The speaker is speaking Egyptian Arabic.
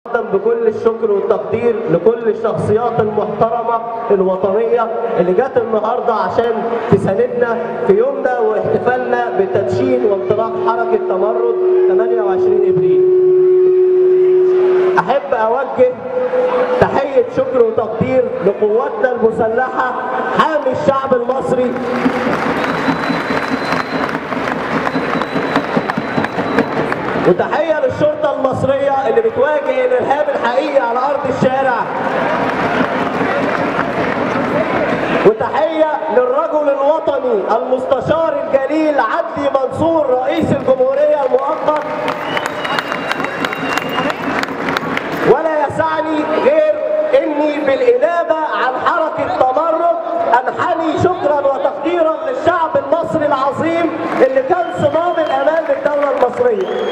أقدم بكل الشكر والتقدير لكل الشخصيات المحترمة الوطنية اللي جت النهاردة عشان تساندنا في يومنا واحتفالنا بتدشين وانطلاق حركة تمرد 28 إبريل أحب أوجه تحية شكر وتقدير لقواتنا المسلحة حامي الشعب المصري وتحية للشرطة المصرية اللي بتواجه الإرهاب الحقيقي على أرض الشارع وتحية للرجل الوطني المستشار الجليل عدلي منصور رئيس الجمهورية المؤقت ولا يسعني غير اني بالانابه عن حركه تمرد انحني شكرا وتقديرا للشعب المصري العظيم اللي كان صمام الامان للدوله المصريه